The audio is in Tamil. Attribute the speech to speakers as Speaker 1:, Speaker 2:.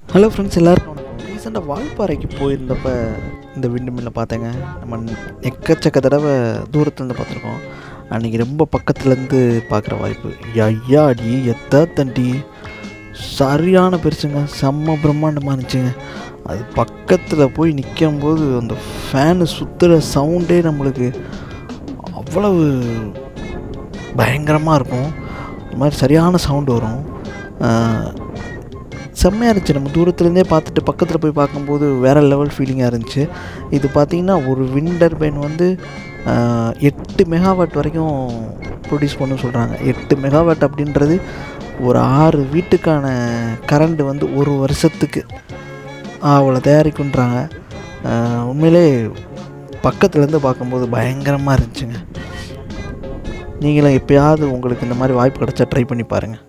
Speaker 1: ஹலோ ஃப்ரெண்ட்ஸ் எல்லாருக்கும் வணக்கம் ரீசெண்டாக வால்பாறைக்கு போயிருந்தப்ப இந்த விண்டு மில்லை பார்த்தேங்க நம்ம எக்கச்சக்க தடவை தூரத்துலேருந்து பார்த்துருக்கோம் அன்றைக்கி ரொம்ப பக்கத்துலேருந்து பார்க்குற வாய்ப்பு ஐயாடி எத்தா தண்டி சரியான பெருசுங்க செம்ம பிரம்மாண்டமாக இருந்துச்சுங்க அது பக்கத்தில் போய் நிற்கும் போது அந்த ஃபேனு சுற்றுற சவுண்டே நம்மளுக்கு அவ்வளவு பயங்கரமாக இருக்கும் இந்த மாதிரி சரியான சவுண்டு வரும் ஆஹ், செம்மையாக இருந்துச்சு நம்ம தூரத்துலேருந்தே பார்த்துட்டு பக்கத்தில் போய் பார்க்கும்போது வேறு லெவல் ஃபீலிங்காக இருந்துச்சு இது பார்த்திங்கன்னா ஒரு விண்டர் பென் வந்து ஆஹ், எட்டு மெகாவாட் வரைக்கும் ப்ரொடியூஸ் பண்ண சொல்கிறாங்க எட்டு மெகாவாட் அப்படின்றது ஒரு ஆறு வீட்டுக்கான கரண்ட் வந்து ஒரு வருஷத்துக்கு அவ்வளோ தயாரிக்குன்றாங்க ஆஹ், உண்மையிலே பக்கத்துலேருந்து பார்க்கும்போது பயங்கரமாக இருந்துச்சுங்க நீங்களும் எப்பயாவது உங்களுக்கு இந்த மாதிரி வாய்ப்பு கிடச்சா ட்ரை பண்ணி பாருங்கள்